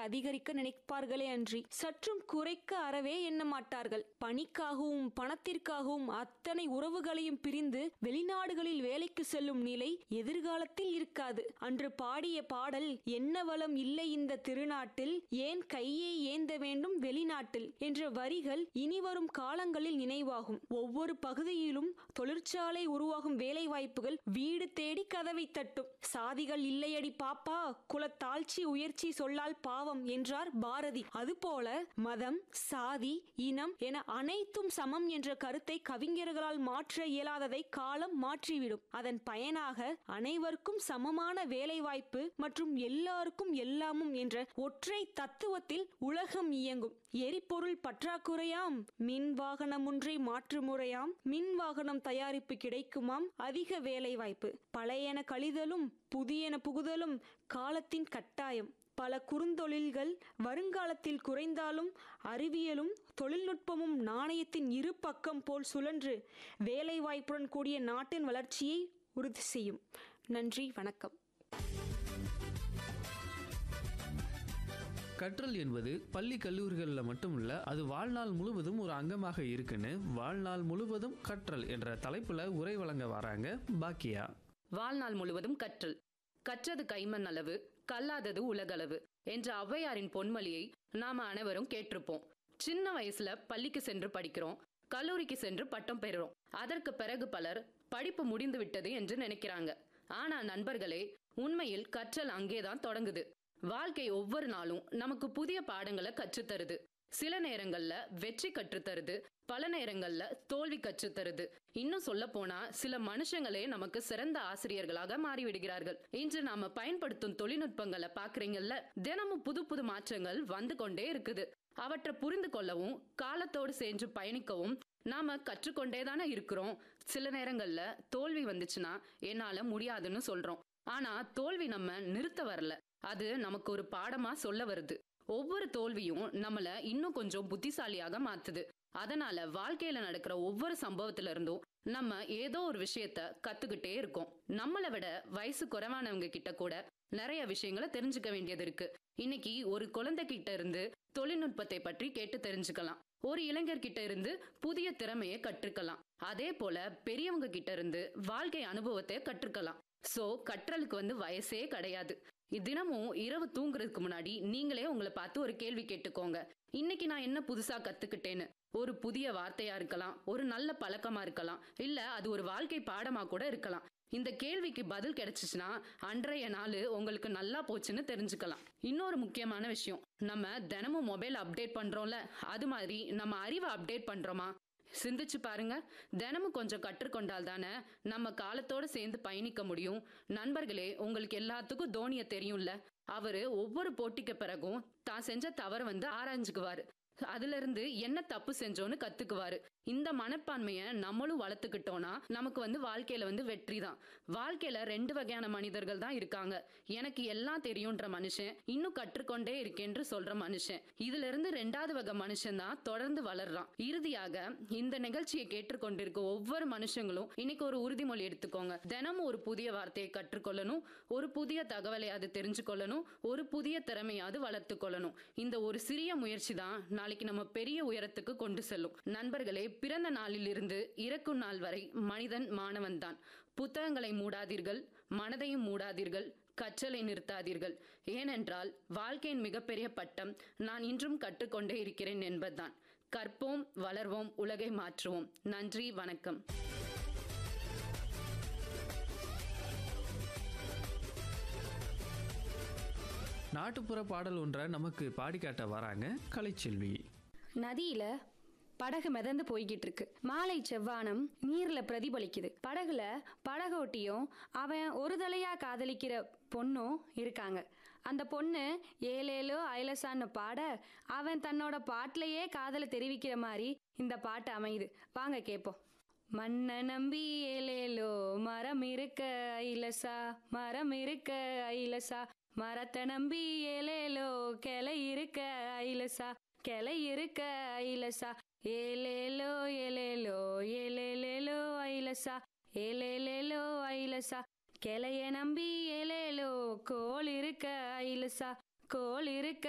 அதிகரிக்க நினைப்பார்களே அன்றி சற்றும் குறைக்க அறவே எண்ண மாட்டார்கள் பணிக்காகவும் பணத்திற்காகவும் அத்தனை உறவுகளையும் பிரிந்து வெளிநாடுகளில் வேலைக்கு செல்லும் நிலை எதிர்காலத்தில் இருக்காது அன்று பாடிய பாடல் என்ன வளம் இல்லை இந்த திருநாட்டில் ஏன் கையை ஏந்த வேண்டும் வெளிநாட்டில் என்ற வரிகள் இனிவரும் காலங்களில் நினைவாகும் ஒவ்வொரு பகுதியிலும் தொழிற்சாலை உருவாகும் வேலை வாய்ப்புகள் வீடு தேடி கதவை தட்டும் சாதிகள் இல்லையடி பாப்பா குலத்தாழ்ச்சி உயர்ச்சி சொல்லால் பாவம் என்றார் பாரதி அதுபோல மதம் சாதி இனம் என அனைத்தும் சமம் என்ற கருத்தை கவிஞர்களால் மாற்ற இயலாததை காலம் மாற்றிவிடும் அதன் பயனாக அனைவருக்கும் சமமான வேலைவாய்ப்பு மற்றும் எல்லாருக்கும் எல்லாமும் என்ற ஒற்றை தத்துவத்தில் உலகம் இயங்கும் எரிபொருள் பற்றாக்குறையாம் மின் வாகனம் ஒன்றை மாற்று முறையாம் மின் வாகனம் தயாரிப்பு கிடைக்குமாம் அதிக வேலைவாய்ப்பு பழையன கழிதலும் புதியன புகுதலும் காலத்தின் கட்டாயம் பல குறுந்தொழில்கள் வருங்காலத்தில் குறைந்தாலும் அறிவியலும் தொழில்நுட்பமும் நாணயத்தின் இரு பக்கம் போல் சுழன்று வேலைவாய்ப்புடன் கூடிய நாட்டின் வளர்ச்சியை உறுதி செய்யும் நன்றி வணக்கம் கற்றல் என்பது பள்ளி கல்லூரிகளில் மட்டும் இல்ல அது வாழ்நாள் முழுவதும் ஒரு அங்கமாக இருக்குன்னு வாழ்நாள் முழுவதும் கற்றல் என்ற தலைப்புல உரை வழங்க வராங்க பாக்கியா வாழ்நாள் முழுவதும் கற்றல் கற்றது கைமண் அளவு கல்லாதது உலகளவு என்ற ஔவையாரின் பொன்மொழியை நாம அனைவரும் கேட்டிருப்போம் சின்ன வயசுல பள்ளிக்கு சென்று படிக்கிறோம் கல்லூரிக்கு சென்று பட்டம் பெறுறோம் அதற்கு பிறகு பலர் படிப்பு முடிந்து விட்டது என்று நினைக்கிறாங்க ஆனா நண்பர்களே உண்மையில் கற்றல் அங்கேதான் தொடங்குது வாழ்க்கை ஒவ்வொரு நாளும் நமக்கு புதிய பாடங்களை கற்றுத்தருது சில நேரங்கள்ல வெற்றி கற்றுத்தருது பல நேரங்கள்ல தோல்வி கற்றுத்தருது இன்னும் சொல்ல போனா சில மனுஷங்களே நமக்கு சிறந்த ஆசிரியர்களாக மாறிவிடுகிறார்கள் இன்று நாம பயன்படுத்தும் தொழில்நுட்பங்களை பாக்குறீங்கல்ல தினமும் புது புது மாற்றங்கள் வந்து கொண்டே இருக்குது அவற்றை புரிந்து கொள்ளவும் காலத்தோடு சேர்ந்து பயணிக்கவும் நாம கற்றுக்கொண்டே தானே இருக்கிறோம் சில நேரங்கள்ல தோல்வி வந்துச்சுன்னா என்னால முடியாதுன்னு சொல்றோம் ஆனா தோல்வி நம்ம நிறுத்த வரல அது நமக்கு ஒரு பாடமா சொல்ல வருது ஒவ்வொரு தோல்வியும் நம்மள இன்னும் கொஞ்சம் புத்திசாலியாக மாத்துது அதனால வாழ்க்கையில நடக்கிற ஒவ்வொரு சம்பவத்துல இருந்தும் நம்ம ஏதோ ஒரு விஷயத்த கத்துக்கிட்டே இருக்கோம் நம்மளை விட வயசு குறைவானவங்க கிட்ட கூட நிறைய விஷயங்களை தெரிஞ்சுக்க வேண்டியது இருக்கு இன்னைக்கு ஒரு குழந்தை கிட்ட இருந்து தொழில்நுட்பத்தை பற்றி கேட்டு தெரிஞ்சுக்கலாம் ஒரு இளைஞர் கிட்ட இருந்து புதிய திறமையை கற்றுக்கலாம் அதே போல பெரியவங்க கிட்ட இருந்து வாழ்க்கை அனுபவத்தை கற்றுக்கலாம் சோ கற்றலுக்கு வந்து வயசே கிடையாது தினமும் இரவு தூங்குறதுக்கு முன்னாடி நீங்களே உங்களை பார்த்து ஒரு கேள்வி கேட்டுக்கோங்க இன்னைக்கு நான் என்ன புதுசா கத்துக்கிட்டேன்னு ஒரு புதிய வார்த்தையா இருக்கலாம் ஒரு நல்ல பழக்கமா இருக்கலாம் இல்ல அது ஒரு வாழ்க்கை பாடமா கூட இருக்கலாம் இந்த கேள்விக்கு பதில் கிடைச்சிச்சுன்னா அன்றைய நாள் உங்களுக்கு நல்லா போச்சுன்னு தெரிஞ்சுக்கலாம் இன்னொரு முக்கியமான விஷயம் நம்ம தினமும் மொபைல் அப்டேட் பண்றோம்ல அது மாதிரி நம்ம அறிவை அப்டேட் பண்றோமா சிந்திச்சு பாருங்க தினமும் கொஞ்சம் கற்றுக்கொண்டால் தானே நம்ம காலத்தோட சேர்ந்து பயணிக்க முடியும் நண்பர்களே உங்களுக்கு எல்லாத்துக்கும் தோனிய தெரியும்ல அவரு ஒவ்வொரு போட்டிக்கு பிறகும் தான் செஞ்ச தவற வந்து ஆராய்ஞ்சுக்குவாரு அதுல இருந்து என்ன தப்பு செஞ்சோன்னு கத்துக்குவாரு இந்த மனப்பான்மைய நம்மளும் வளர்த்துக்கிட்டோம்னா நமக்கு வந்து வாழ்க்கையில வந்து வெற்றி தான் வாழ்க்கையில ரெண்டு வகையான மனிதர்கள் தான் இருக்காங்க எனக்கு எல்லாம் தெரியும்ன்ற மனுஷன் இன்னும் கற்றுக்கொண்டே இருக்கேன்று சொல்ற மனுஷன் இதுல இருந்து ரெண்டாவது வகை மனுஷன் தான் தொடர்ந்து வளர்றான் இறுதியாக இந்த நிகழ்ச்சியை கேட்டுக்கொண்டிருக்க ஒவ்வொரு மனுஷங்களும் இன்னைக்கு ஒரு உறுதிமொழி எடுத்துக்கோங்க தினமும் ஒரு புதிய வார்த்தையை கற்றுக்கொள்ளணும் ஒரு புதிய தகவலை அது தெரிஞ்சுக்கொள்ளணும் ஒரு புதிய திறமையாவது வளர்த்து கொள்ளணும் இந்த ஒரு சிறிய முயற்சி தான் நாளைக்கு நம்ம பெரிய உயரத்துக்கு கொண்டு செல்லும் நண்பர்களே பிறந்த நாளில் இருந்து இறக்கும் நாள் வரை மனிதன் மாணவன் தான் புத்தகங்களை மூடாதீர்கள் மனதையும் மூடாதீர்கள் கற்றலை நிறுத்தாதீர்கள் ஏனென்றால் வாழ்க்கையின் மிகப்பெரிய பட்டம் நான் இன்றும் கற்றுக்கொண்டே இருக்கிறேன் என்பதுதான் கற்போம் வளர்வோம் உலகை மாற்றுவோம் நன்றி வணக்கம் நாட்டுப்புற பாடல் ஒன்றை நமக்கு பாடிக்காட்ட வராங்க கலைச்செல்வி நதியில படகு மிதந்து போய்கிட்டு இருக்கு மாலை செவ்வானம் நீர்ல பிரதிபலிக்குது படகுல படகோட்டியும் அவன் ஒரு தலையா காதலிக்கிற பொண்ணும் இருக்காங்க அந்த பொண்ணு ஏலேலோ ஐலசான்னு பாட அவன் தன்னோட பாட்டிலேயே காதலை தெரிவிக்கிற மாதிரி இந்த பாட்டு அமையுது வாங்க கேட்போம் மண்ண நம்பி ஏலேலோ மரம் இருக்க ஐலசா மரம் இருக்க ஐலசா மரத்தை நம்பி ஏலேலோ கிளை இருக்க ஐலசா கிளை இருக்க ஐலசா ஏலேலோ ஏலேலோ ஏலேலேலோ ஐலசா ஏலேலேலோ ஐலசா கிளைய நம்பி ஏலேலோ கோல் இருக்க ஐலசா கோல் இருக்க